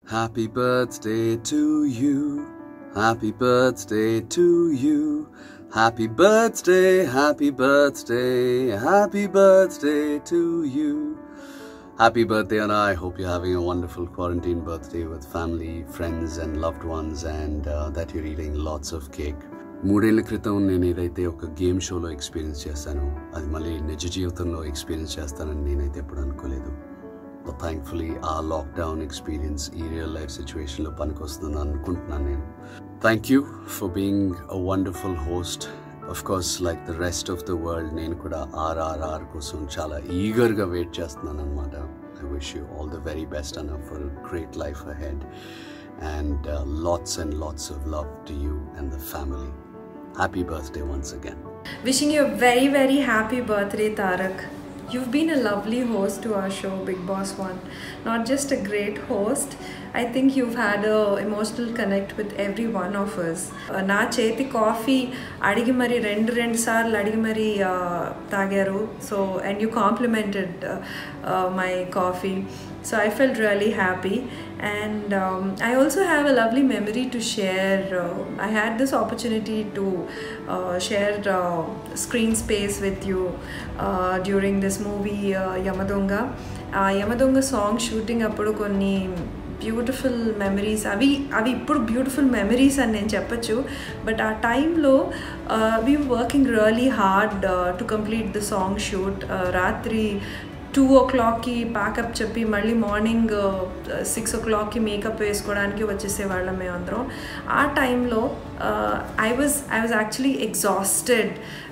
Happy birthday to you. Happy birthday to you. Happy birthday, happy birthday, happy birthday to you. Happy birthday, and I hope you're having a wonderful quarantine birthday with family, friends, and loved ones, and uh, that you're eating lots of cake. మూడేళ్ల క్రితం నేను ఏదైతే ఒక game షోలో experience చేశానో అది మళ్ళీ నిజ జీవితంలో ఎక్స్పీరియన్స్ చేస్తానని నేనైతే ఎప్పుడు అనుకోలేదు బట్ థ్యాంక్ఫుల్లీ ఆ లాక్డౌన్ ఎక్స్పీరియన్స్ ఈ రియల్ లైఫ్ సిచ్యువేషన్లో పనికొస్తుందని అనుకుంటున్నాను నేను thank you for being a wonderful host of course like the rest of the world నేను కూడా ఆర్ఆర్ఆర్ కోసం చాలా ఈగర్గా వెయిట్ చేస్తున్నాను అనమాట I wish you all the very best అన్న for great life ahead and lots and lots of love to you and the family happy birthday once again Wishing you a very, very happy birthday, Tarak. You've been a lovely host to our show, Big Boss One. Not just a great host, I think you've had a emotional connect with every one of us. Uh, నా చేతి coffee అడిగి మరి రెండు రెండు సార్లు అడిగి మరి uh, తాగారు so and you complimented my coffee so I felt really happy and um, I also have a lovely memory to share. Uh, I had this opportunity to uh, share uh, screen space with you uh, during this movie uh, Yamadonga. Uh, Yamadonga song shooting అప్పుడు కొన్ని beautiful memories అవి అవి ఇప్పుడు beautiful memories అని నేను చెప్పచ్చు but ఆ టైంలో we working really hard to complete the song shoot రాత్రి టూ ఓ క్లాక్కి ప్యాకప్ చెప్పి మళ్ళీ మార్నింగ్ సిక్స్ ఓ క్లాక్కి మేకప్ వేసుకోవడానికి వచ్చేసేవాళ్ళం మేమందరం ఆ టైంలో I was I was actually exhausted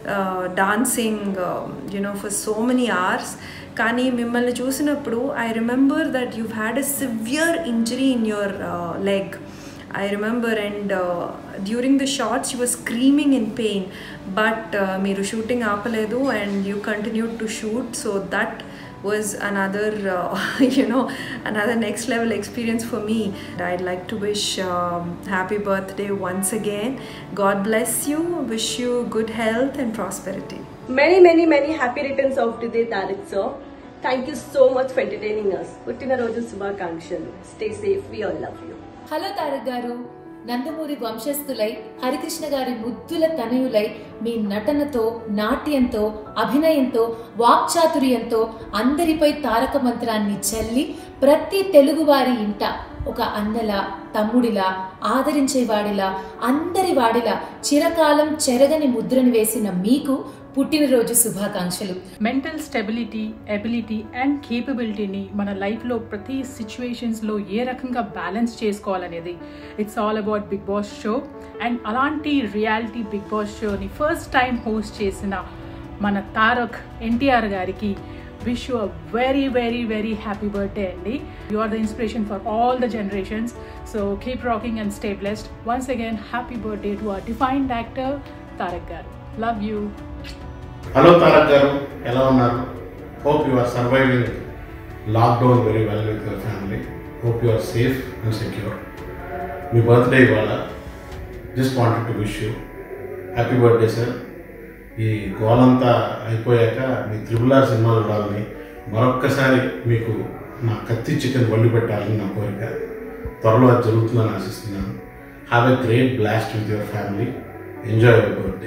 dancing you know for so many hours కానీ మిమ్మల్ని చూసినప్పుడు I remember that you had a severe injury in your leg I remember, and uh, during the shots, you were screaming in pain, but uh, మీరు shooting ఆపలేదు and you continued to shoot. So that was another, uh, you know, another next level experience for me. I'd like to wish um, happy birthday once again. God bless you. Wish you good health and prosperity. Many, many, many happy returns of today, Tarak sir. Thank you so much for entertaining us. Puttinaroju Subhakankshalu. Stay safe. We all love you. Hello Tarak garu Nandamuri వంశస్థులై Harikrishna గారి ముద్దుల తనయులై మీ నటనతో నాట్యంతో అభినయంతో వాక్చాతుర్యంతో అందరిపై తారక మంత్రాన్ని చల్లి ప్రతి తెలుగువారి ఇంట ఒక అన్నలా తమ్ముడిలా ఆదరించేవాడిలా అందరి వాడిలా చిరకాలం చెరగని ముద్రను వేసిన మీకు పుట్టినరోజు శుభాకాంక్షలు మెంటల్ స్టెబిలిటీ ఎబిలిటీ అండ్ కేపబిలిటీని మన లైఫ్లో ప్రతి సిచ్యువేషన్స్లో ఏ రకంగా బ్యాలెన్స్ చేసుకోవాలనేది it's all about Bigg Boss show and అలాంటి రియాలిటీ బిగ్ బాస్ షోని ఫస్ట్ టైం హోస్ట్ చేసిన మన తారక్ ఎన్టీఆర్ గారికి wish you a very very very happy birthday అండి you are the inspiration for all the generations so keep rocking and stay blessed once again happy birthday to our defined actor Tarak గారు love you hello Tarak garu ఎలా ఉన్నారు hope you are surviving lockdown very well with your family hope you are safe and secure మీ birthday ఇవాళ just wanted to wish you happy birthday sir ఈ గోలంతా అయిపోయాక మీ triple R cinema చూడాలని మరొక్కసారి మీకు నా కత్తి చికెన్ వండి పెట్టాలని నా కోరిక త్వరలో అది జరుగుతుందని ఆశిస్తున్నాను have a great blast with your family enjoy your birthday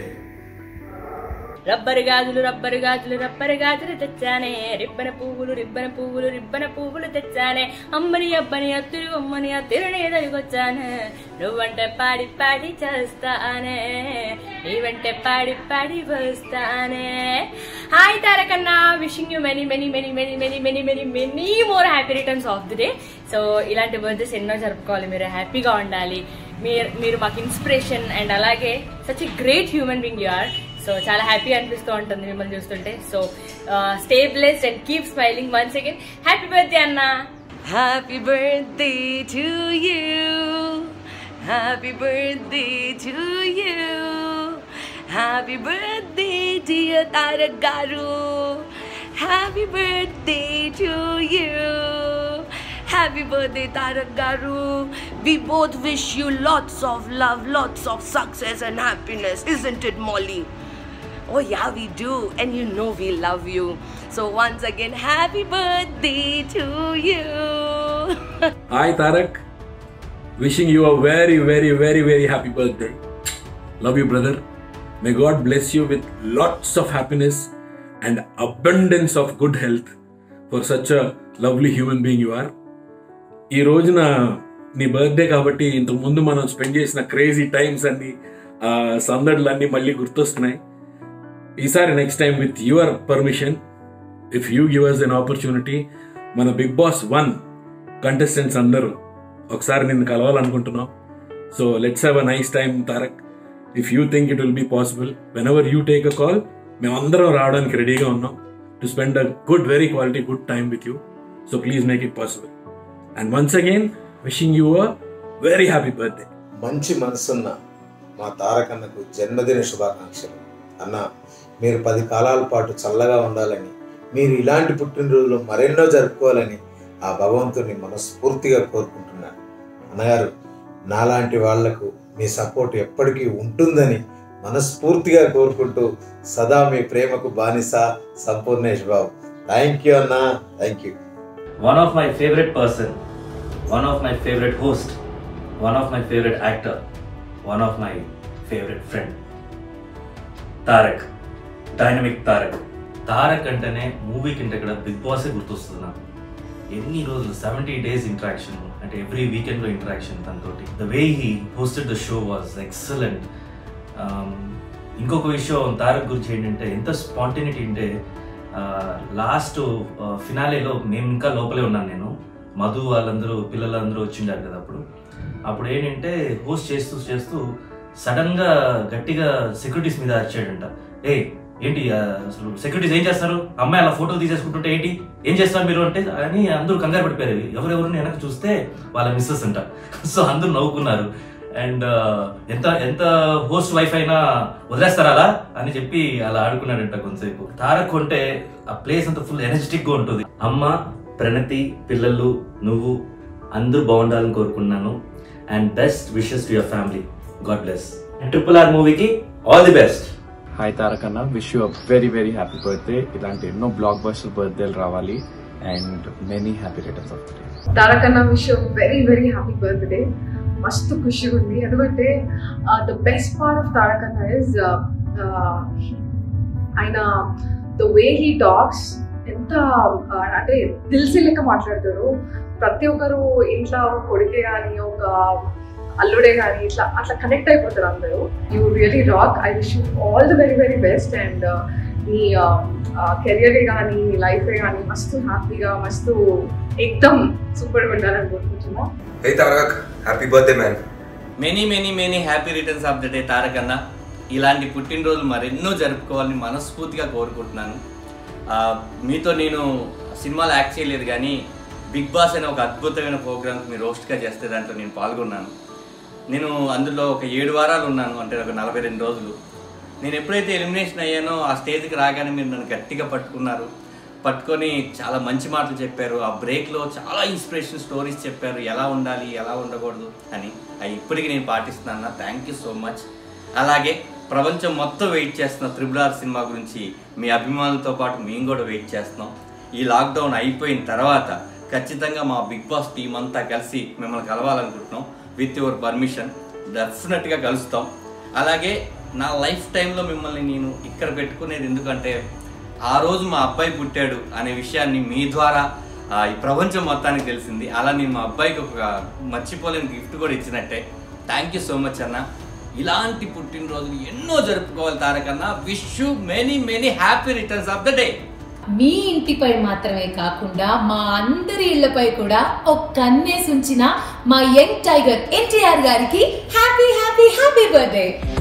rubber గాజులు రబ్బరు గాజులు రబ్బరు గాజులు తెచ్చానే రిబ్బన పువ్వులు రిబ్బన పువ్వులు రిబ్బన పువ్వులు తెచ్చానే అమ్మని అబ్బని అత్తురు అమ్మని అత్తిరుని ఎదురుకొచ్చానే నువ్వంటే పాడి పాడి చేస్తానే నీవంటే పాడి పాడి వస్తానే హాయ్ తారకన్నా wishing you many many many many many many many many more happy returns of the day so ఇలాంటి బర్త్డేస్ ఎన్నో జరుపుకోవాలి మీరు హ్యాపీగా ఉండాలి మీరు మీరు మాకు ఇన్స్పిరేషన్ అండ్ అలాగే such a great human being you are so చాలా హ్యాపీ అనిపిస్తూ ఉంటుంది మిమ్మల్ని చూస్తుంటే so stay blessed and keep smiling once again happy birthday అన్న happy birthday to you happy birthday to you happy birthday dear Tarak garu happy birthday to you Happy birthday, Tarak Garu. We both wish you lots of love, lots of success and happiness, isn't it, Molly? Oh, yeah, we do. And you know we love you. So, once again, happy birthday to you. Hi Tarak wishing you a very, very, very, very happy birthday. Love you, brother. May God bless you with lots of happiness and abundance of good health for such a lovely human being you are. ఈ రోజున నీ birthday కాబట్టి ఇంతకు ముందు మనం spend చేసిన crazy times అన్ని ఆ సందడులన్నీ మళ్ళీ గుర్తొస్తున్నాయి ఈసారి next time with your permission if you give us an opportunity మన బిగ్ బాస్ వన్ కంటెస్టెంట్స్ అందరూ ఒకసారి నిన్ను కలవాలనుకుంటున్నాం so let's have a nice time Tarak if you think it will be possible whenever you take a call మేమందరం రావడానికి రెడీగా ఉన్నాం to spend a good very quality good time with you so please make it possible and once again wishing you a very happy birthday మంచి మనసున్న మా తారకన్నకు జన్మదిన శుభాకాంక్షలు అన్న మీరు పది కాలాల పాటు చల్లగా ఉండాలని మీరు ఇలాంటి పుట్టినరోజులు మరెన్నో జరుపుకోవాలని ఆ భగవంతుని మనస్ఫూర్తిగా కోరుకుంటున్నాను అన్నగారు నాలాంటి వాళ్లకు మీ సపోర్ట్ ఎప్పటికీ ఉంటుందని మనస్ఫూర్తిగా కోరుకుంటూ సదా మీ ప్రేమకు బానిస సంపూర్ణేష్ బాబు థ్యాంక్ యూ అన్న thank you one of my favorite person, one of my favorite host, one of my favorite actor, one of my favorite friend. Tarak dynamic Tarak Tarak అంటేనే మూవీ కంటే కూడా బిగ్ బాసే గుర్తొస్తుంది నాకు ఎన్ని రోజులు సెవెంటీ డేస్ ఇంటరాక్షన్ అంటే ఎవ్రీ వీకెండ్లో ఇంటరాక్షన్ తనతోటి the way he hosted the show was excellent ఇంకొక విషయం తారక్ గురించి ఏంటంటే ఎంత స్పాంటినిటీ అంటే లాస్ట్ ఫినాలేలో మేము ఇంకా లోపలే ఉన్నాను నేను మధు వాళ్ళందరూ పిల్లలందరూ వచ్చిండారు కదా అప్పుడు అప్పుడు ఏంటంటే హోస్ట్ చేస్తూ చేస్తూ సడన్గా గట్టిగా సెక్యూరిటీస్ మీద అరిచాడంట ఏ ఏంటి ఆ, అసలు సెక్యూరిటీస్ ఏం చేస్తారు అమ్మాయి అలా ఫోటో తీసేసుకుంటుంటే ఏంటి ఏం చేస్తారు మీరు అంటే అని అందరూ కంగారు పడిపోయారు ఎవరెవరు వెనక చూస్తే వాళ్ళ మిస్సెస్ అంట సో అందరూ నవ్వుకున్నారు అండ్ ఎంత ఎంత హోస్ట్ వైఫ్ అయినా వదిలేస్తారా అలా అని చెప్పి అలా ఆడుకున్నాడంట కొంతసేపు తారక్ ఉంటే ఆ ప్లేస్ అంతా ఫుల్ ఎనర్జెటిక్ గా ఉంటుంది అమ్మ ప్రణతి పిల్లలు నువ్వు అందరూ బాగుండాలని కోరుకున్నాను and best wishes to your family god bless triple R మూవీకి all the best hi Tarak అన్న wish you very very happy birthday ఇలాంటి ఎన్నో బ్లాక్ బస్టర్ బర్త్డేలు రావాలి and many happy returns of day తారకన్న wish very very happy birthday మస్తు ఖుషిగా ఉంది ఎందుకంటే ద బెస్ట్ పార్ట్ ఆఫ్ తారకన్న ఇస్ ఆయన ద వే హీ టాక్స్ ఎంత uh, అంటే దిల్సి లెక్క మాట్లాడతారు ప్రతి ఒక్కరు ఇంట్లో ఒక కొడుకే కానీ ఒక అల్లుడే కానీ ఇట్లా అట్లా కనెక్ట్ అయిపోతారు అందరూ you really rock I wish you all the very very best and నీ కెరియరే కానీ నీ లైఫే కానీ మస్తు హ్యాపీగా మస్తు ఎక్దమ్ సూపర్గా ఉండాలని కోరుకుంటున్నా Hey Tarak, happy birthday man. Many many many happy returns of the day Tarak అన్న ఇలాంటి పుట్టినరోజులు మరెన్నో జరుపుకోవాలని మనస్ఫూర్తిగా కోరుకుంటున్నాను ఆ, మీతో నేను సినిమాలు యాక్ట్ చేయలేదు కానీ బిగ్ బాస్ అనే ఒక అద్భుతమైన ప్రోగ్రామ్కి మీరు రోస్ట్గా చేస్తే దాంట్లో నేను పాల్గొన్నాను నేను అందులో ఒక ఏడు వారాలు ఉన్నాను అంటే ఒక నలభై రెండు రోజులు నేను ఎప్పుడైతే ఎలిమినేషన్ అయ్యానో ఆ స్టేజ్కి రాగానే మీరు నన్ను గట్టిగా పట్టుకున్నారు పట్టుకొని చాలా మంచి మాటలు చెప్పారు ఆ బ్రేక్లో చాలా ఇన్స్పిరేషన్ స్టోరీస్ చెప్పారు ఎలా ఉండాలి ఎలా ఉండకూడదు అని అవి ఇప్పటికీ నేను పాటిస్తున్నాను థ్యాంక్ యూ సో మచ్ అలాగే ప్రపంచం మొత్తం వెయిట్ చేస్తున్న త్రిబుల్ ఆర్ సినిమా గురించి మీ అభిమానులతో పాటు మేము కూడా వెయిట్ చేస్తున్నాం ఈ లాక్డౌన్ అయిపోయిన తర్వాత ఖచ్చితంగా మా బిగ్ బాస్ టీం అంతా కలిసి మిమ్మల్ని కలవాలనుకుంటున్నాం విత్ యువర్ పర్మిషన్ డెఫినెట్గా కలుస్తాం అలాగే నా లైఫ్ టైంలో మిమ్మల్ని నేను ఇక్కడ పెట్టుకునేది ఎందుకంటే ఆ రోజు మా అబ్బాయి పుట్టాడు అనే విషయాన్ని మీ ద్వారా ఆ, ఈ ప్రపంచం మొత్తానికి తెలిసింది అలా నేను మా అబ్బాయికి ఒక మర్చిపోలేని గిఫ్ట్ కూడా ఇచ్చినట్టే థ్యాంక్ యూ సో మచ్ అన్న ఇలాంటి పుట్టినరోజులు ఎన్నో జరుపుకోవాలి తారకన్నా wish you many many happy returns of the day మీ ఇంటిపై మాత్రమే కాకుండా మా అందరి ఇళ్లపై కూడా ఒక కన్నేసి ఉంచిన మా యంగ్ టైగర్ ఎన్టీఆర్ గారికి హ్యాపీ హ్యాపీ హ్యాపీ బర్త్డే